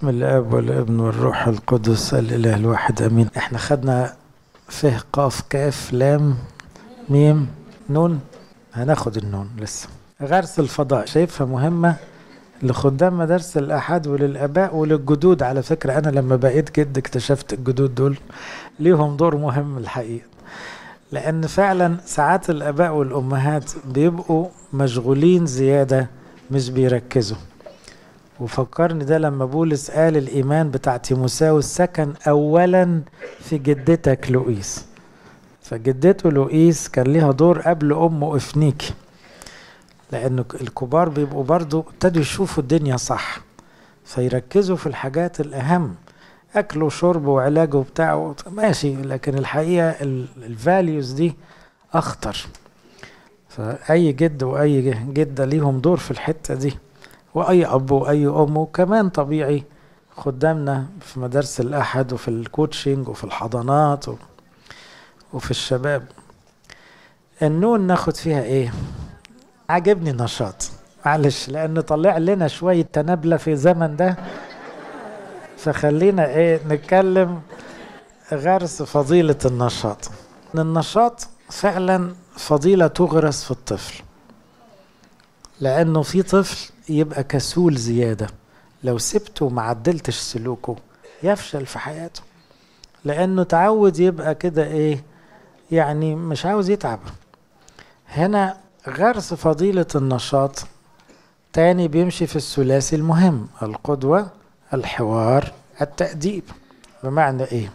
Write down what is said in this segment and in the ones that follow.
بسم الاب والابن والروح القدس الاله الواحد امين احنا خدنا فه قاف كاف لام ميم نون هناخد النون لسه غرس الفضاء شايفها مهمه لخدام مدارس الاحد وللاباء وللجدود على فكره انا لما بقيت جد اكتشفت الجدود دول ليهم دور مهم الحقيقه لان فعلا ساعات الاباء والامهات بيبقوا مشغولين زياده مش بيركزوا وفكرني ده لما بولس قال الإيمان بتاع تيموساوس سكن أولا في جدتك لؤيس فجدته لؤيس كان ليها دور قبل أمه إفنيكي لأن الكبار بيبقوا برضو ابتدوا يشوفوا الدنيا صح فيركزوا في الحاجات الأهم أكل وشرب وعلاج وبتاع ماشي لكن الحقيقة الفاليوز دي أخطر فأي جد وأي جدة ليهم دور في الحتة دي واي اب واي ام وكمان طبيعي خدامنا في مدارس الاحد وفي الكوتشنج وفي الحضانات و... وفي الشباب النون ناخد فيها ايه عجبني نشاط معلش لان طلع لنا شوية تنابلة في زمن ده فخلينا ايه نتكلم غرس فضيلة النشاط النشاط فعلا فضيلة تغرس في الطفل لانه في طفل يبقى كسول زيادة لو سبته وما عدلتش سلوكه يفشل في حياته لأنه تعود يبقى كده إيه يعني مش عاوز يتعب هنا غرس فضيلة النشاط تاني بيمشي في الثلاثي المهم القدوة الحوار التأديب بمعنى إيه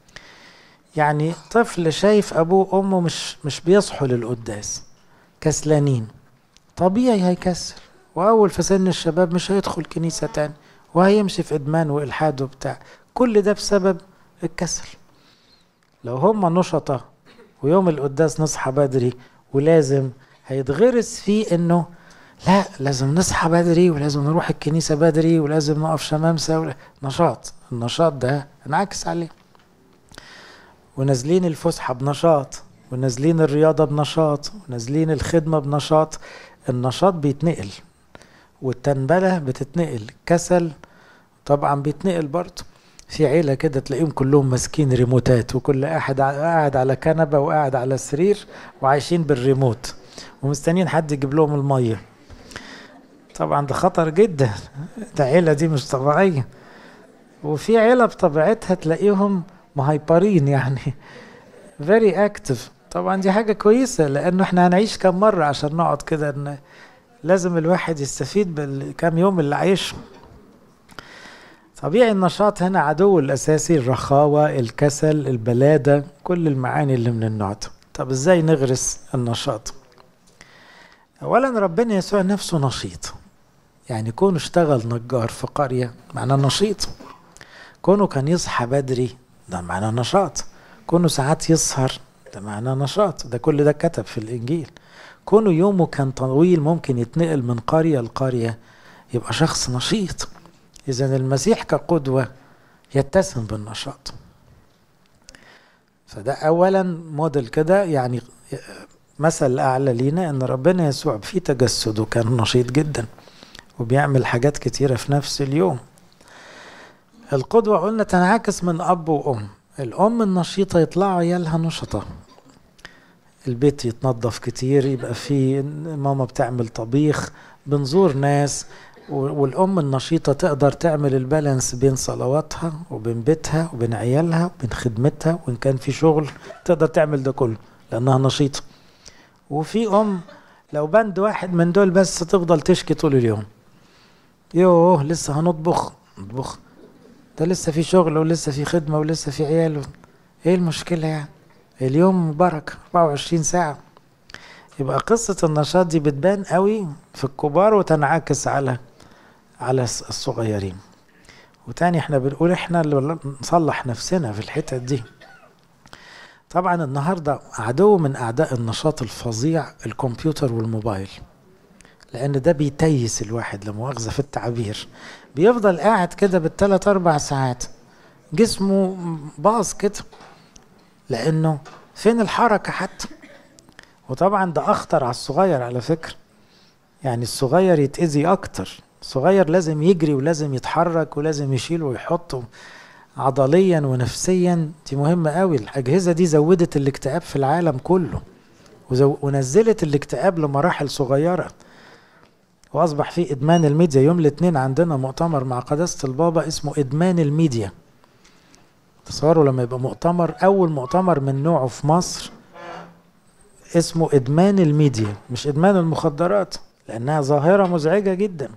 يعني طفل شايف أبوه وأمه مش مش بيصحوا للقداس كسلانين طبيعي هيكسل واول في سن الشباب مش هيدخل كنيسه تاني وهيمشي في ادمان والحاد وبتاع كل ده بسبب الكسل لو هم نشطة ويوم القداس نصحى بدري ولازم هيتغرس فيه انه لا لازم نصحى بدري ولازم نروح الكنيسة بدري ولازم نقف شمامسة ولا... نشاط النشاط ده انعكس عليه ونازلين الفسحة بنشاط ونازلين الرياضة بنشاط ونازلين الخدمة بنشاط النشاط بيتنقل والتنبلة بتتنقل كسل طبعا بيتنقل برضه في عيلة كده تلاقيهم كلهم ماسكين ريموتات وكل واحد قاعد على كنبة وقاعد على سرير وعايشين بالريموت ومستنيين حد يجيب لهم المية طبعا ده خطر جدا ده عيلة دي مش طبيعية وفي عيلة بطبيعتها تلاقيهم مهايبرين يعني فيري اكتف طبعا دي حاجة كويسة لأنه احنا هنعيش كم مرة عشان نقعد كده ان لازم الواحد يستفيد بالكام يوم اللي عايشه طبيعي النشاط هنا عدو الأساسي الرخاوة الكسل البلادة كل المعاني اللي من النوع ده طب ازاي نغرس النشاط أولا ربنا يسوع نفسه نشيط يعني كونه اشتغل نجار في قرية معناه نشيط كونه كان يصحى بدري ده معناه نشاط كونه ساعات يسهر ده معناه نشاط ده كل ده كتب في الإنجيل كونه يومه كان طويل ممكن يتنقل من قرية لقرية يبقى شخص نشيط إذا المسيح كقدوة يتسم بالنشاط فده أولا موديل كده يعني مثل أعلى لينا إن ربنا يسوع في تجسده كان نشيط جدا وبيعمل حاجات كتيرة في نفس اليوم القدوة قلنا تنعكس من أب وأم الأم النشيطة يطلعوا عيالها نشطة البيت يتنظف كتير يبقى في ماما بتعمل طبيخ بنزور ناس والأم النشيطة تقدر تعمل البالانس بين صلواتها وبين بيتها وبين عيالها وبين خدمتها وإن كان في شغل تقدر تعمل ده كله لأنها نشيطة وفي أم لو بند واحد من دول بس تفضل تشكي طول اليوم يوه لسه هنطبخ نطبخ ده لسه في شغل ولسه في خدمة ولسه في عيال ايه المشكلة يعني اليوم بركة 24 ساعة يبقى قصة النشاط دي بتبان قوي في الكبار وتنعكس على على الصغيرين وتاني احنا بنقول احنا اللي نصلح نفسنا في الحتت دي طبعا النهاردة عدو من أعداء النشاط الفظيع الكمبيوتر والموبايل لأن ده بيتيس الواحد لمؤاخذة في التعبير بيفضل قاعد كده بالثلاث أربع ساعات جسمه باظ كده لأنه فين الحركة حتى وطبعا ده أخطر على الصغير على فكرة يعني الصغير يتأذي أكتر صغير لازم يجري ولازم يتحرك ولازم يشيل ويحط عضليا ونفسيا دي مهمة قوي الأجهزة دي زودت الاكتئاب في العالم كله ونزلت الاكتئاب لمراحل صغيرة وأصبح في إدمان الميديا يوم الاثنين عندنا مؤتمر مع قداسة البابا اسمه إدمان الميديا تصوروا لما يبقى مؤتمر أول مؤتمر من نوعه في مصر اسمه إدمان الميديا مش إدمان المخدرات لأنها ظاهرة مزعجة جدا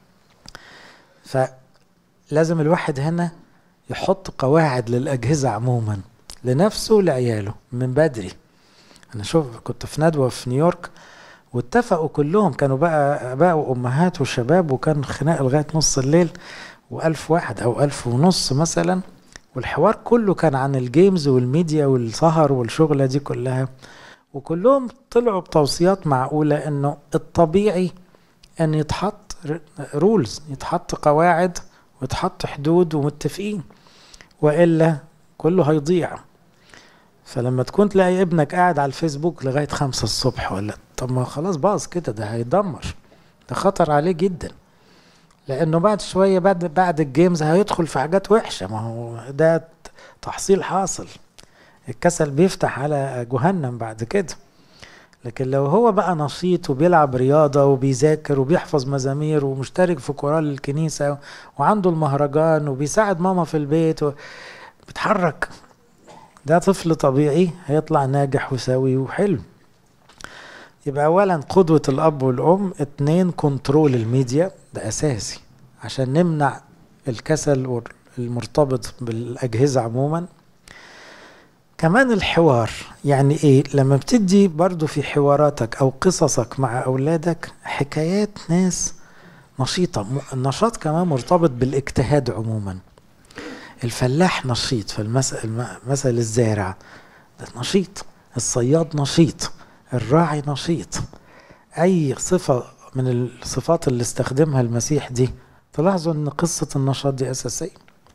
فلازم الواحد هنا يحط قواعد للأجهزة عموما لنفسه ولعياله من بدري أنا شوف كنت في ندوة في نيويورك واتفقوا كلهم كانوا بقى اباء وامهات وشباب وكان خناق لغايه نص الليل والف واحد او الف ونص مثلا والحوار كله كان عن الجيمز والميديا والسهر والشغله دي كلها وكلهم طلعوا بتوصيات معقوله انه الطبيعي ان يتحط رولز يتحط قواعد ويتحط حدود ومتفقين والا كله هيضيع فلما تكون تلاقي ابنك قاعد على الفيسبوك لغايه خمسة الصبح ولا طب ما خلاص باظ كده ده هيدمر ده خطر عليه جدا لانه بعد شويه بعد بعد الجيمز هيدخل في حاجات وحشه ما هو ده تحصيل حاصل الكسل بيفتح على جهنم بعد كده لكن لو هو بقى نشيط وبيلعب رياضة وبيذاكر وبيحفظ مزامير ومشترك في كورال الكنيسة وعنده المهرجان وبيساعد ماما في البيت بيتحرك ده طفل طبيعي هيطلع ناجح وسوي وحلو يبقى اولا قدوة الاب والام اتنين كنترول الميديا ده اساسي عشان نمنع الكسل المرتبط بالاجهزة عموما كمان الحوار يعني ايه لما بتدي برضو في حواراتك او قصصك مع اولادك حكايات ناس نشيطة النشاط كمان مرتبط بالاجتهاد عموما الفلاح نشيط في المثل مثل الزارع ده نشيط الصياد نشيط الراعي نشيط اي صفة من الصفات اللي استخدمها المسيح دي تلاحظوا ان قصة النشاط دي اساسية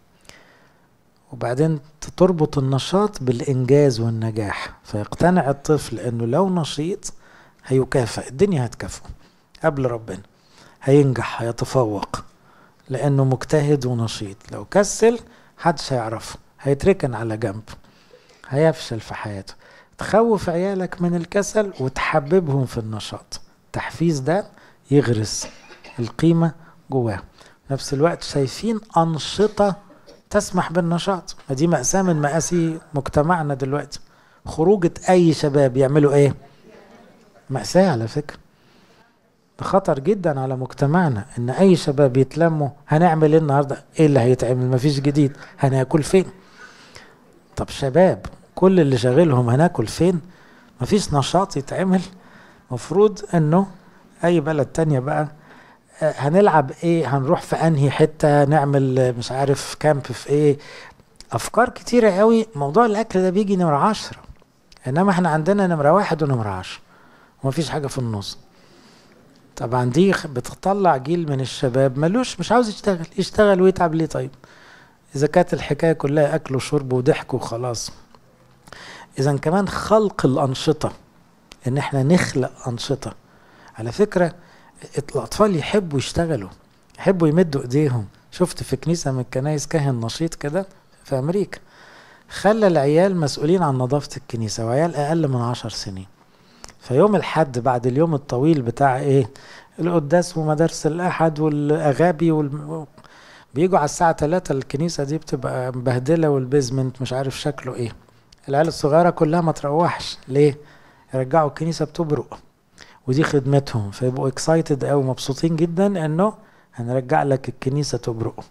وبعدين تربط النشاط بالانجاز والنجاح فيقتنع الطفل انه لو نشيط هيكافئ الدنيا هتكافئه قبل ربنا هينجح هيتفوق لانه مجتهد ونشيط لو كسل محدش هيعرفه هيتركن على جنب هيفشل في حياته تخوف عيالك من الكسل وتحببهم في النشاط التحفيز ده يغرس القيمة جواه نفس الوقت شايفين أنشطة تسمح بالنشاط دي مأساة من مآسي مجتمعنا دلوقتي خروجة أي شباب يعملوا إيه مأساة على فكرة ده خطر جدا على مجتمعنا ان اي شباب يتلموا هنعمل ايه النهارده ايه اللي هيتعمل مفيش جديد هناكل فين طب شباب كل اللي شاغلهم هناكل فين مفيش نشاط يتعمل مفروض انه اي بلد تانية بقى هنلعب ايه هنروح في انهي حتة نعمل مش عارف كامب في ايه افكار كتيرة قوي موضوع الاكل ده بيجي نمرة عشرة انما احنا عندنا نمرة واحد ونمرة عشرة ومفيش حاجة في النص طبعا دي بتطلع جيل من الشباب ملوش مش عاوز يشتغل يشتغل ويتعب ليه طيب اذا كانت الحكايه كلها اكل وشرب وضحك وخلاص اذا كمان خلق الانشطه ان احنا نخلق انشطه على فكره الاطفال يحبوا يشتغلوا يحبوا يمدوا ايديهم شفت في كنيسه من الكنايس كاهن نشيط كده في امريكا خلى العيال مسؤولين عن نظافه الكنيسه وعيال اقل من عشر سنين فيوم الحد بعد اليوم الطويل بتاع ايه القداس ومدارس الاحد والاغابي وال... بيجوا على الساعة 3 الكنيسة دي بتبقى مبهدلة والبيزمنت مش عارف شكله ايه العيال الصغيرة كلها ما تروحش ليه يرجعوا الكنيسة بتبرق ودي خدمتهم فيبقوا اكسايتد او مبسوطين جدا انه هنرجع لك الكنيسة تبرق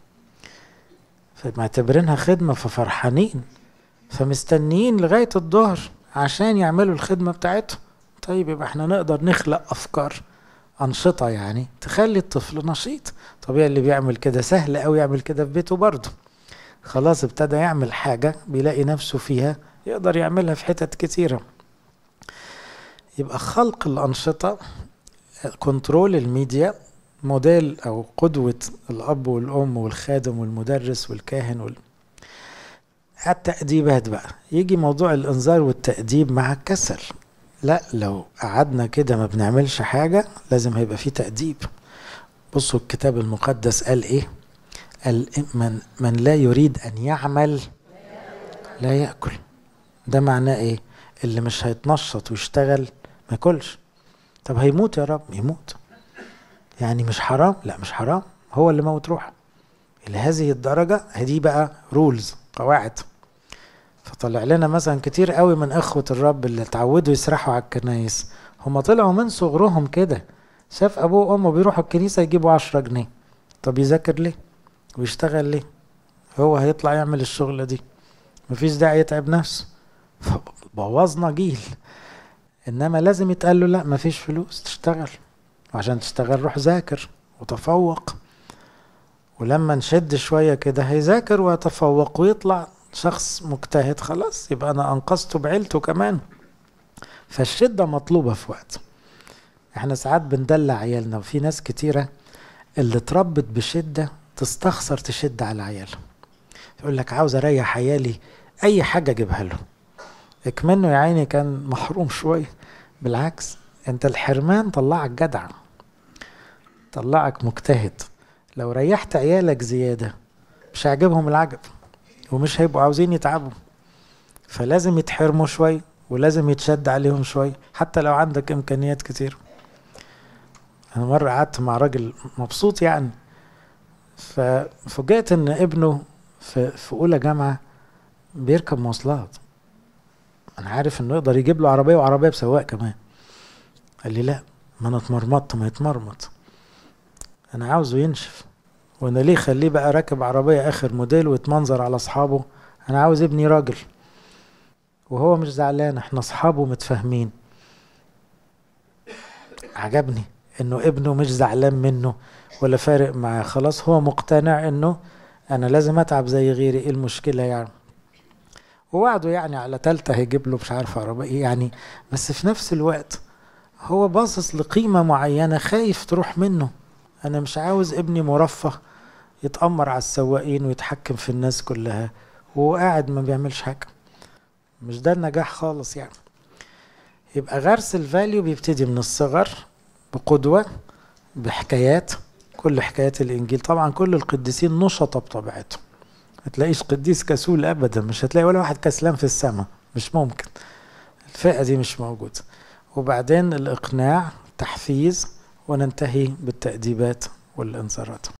فمعتبرينها خدمة ففرحانين فمستنيين لغاية الظهر عشان يعملوا الخدمة بتاعتهم طيب يبقى احنا نقدر نخلق افكار انشطه يعني تخلي الطفل نشيط طبيعي اللي بيعمل كده سهل قوي يعمل كده في بيته برضه خلاص ابتدى يعمل حاجه بيلاقي نفسه فيها يقدر يعملها في حتت كتيره يبقى خلق الانشطه كنترول الميديا موديل او قدوه الاب والام والخادم والمدرس والكاهن وال... التأديبات بقى يجي موضوع الإنذار والتأديب مع الكسل لا لو قعدنا كده ما بنعملش حاجة لازم هيبقى في تأديب بصوا الكتاب المقدس قال ايه قال من, من لا يريد ان يعمل لا ياكل ده معناه ايه اللي مش هيتنشط ويشتغل ما ياكلش طب هيموت يا رب يموت يعني مش حرام لا مش حرام هو اللي موت روحه لهذه الدرجة دي بقى رولز قواعد فطلع لنا مثلا كتير قوي من اخوة الرب اللي اتعودوا يسرحوا على الكنايس هم طلعوا من صغرهم كده شاف ابوه وامه بيروحوا الكنيسة يجيبوا عشرة جنيه طب يذاكر ليه ويشتغل ليه هو هيطلع يعمل الشغلة دي مفيش داعي يتعب نفسه بوظنا جيل انما لازم يتقال له لا مفيش فلوس تشتغل وعشان تشتغل روح ذاكر وتفوق ولما نشد شوية كده هيذاكر ويتفوق ويطلع شخص مجتهد خلاص يبقى أنا أنقذته بعيلته كمان فالشدة مطلوبة في وقت احنا ساعات بندلع عيالنا وفي ناس كتيرة اللي اتربت بشدة تستخسر تشد على عيالها يقول لك عاوز اريح عيالي اي حاجة اجيبها له اكمنه يا عيني كان محروم شوية بالعكس انت الحرمان طلعك جدع طلعك مجتهد لو ريحت عيالك زيادة مش هيعجبهم العجب ومش هيبقوا عاوزين يتعبوا فلازم يتحرموا شوية ولازم يتشد عليهم شوية حتى لو عندك إمكانيات كتير أنا مرة قعدت مع راجل مبسوط يعني ففوجئت إن ابنه في, في أولى جامعة بيركب مواصلات أنا عارف إنه يقدر يجيب له عربية وعربية بسواق كمان قال لي لا ما أنا اتمرمطت ما يتمرمط أنا عاوزه ينشف وانا ليه خليه بقى راكب عربية اخر موديل ويتمنظر على اصحابه انا عاوز ابني راجل وهو مش زعلان احنا اصحابه متفاهمين عجبني انه ابنه مش زعلان منه ولا فارق معاه خلاص هو مقتنع انه انا لازم اتعب زي غيري ايه المشكلة يعني ووعده يعني على تالتة هيجيب له مش عارف عربية يعني بس في نفس الوقت هو باصص لقيمة معينة خايف تروح منه انا مش عاوز ابني مرفه يتأمر على السواقين ويتحكم في الناس كلها وهو قاعد ما بيعملش حاجة مش ده النجاح خالص يعني يبقى غرس الفاليو بيبتدي من الصغر بقدوة بحكايات كل حكايات الإنجيل طبعا كل القديسين نشطة بطبيعتهم ما تلاقيش قديس كسول أبدا مش هتلاقي ولا واحد كسلان في السماء مش ممكن الفئة دي مش موجودة وبعدين الإقناع تحفيز وننتهي بالتأديبات والإنذارات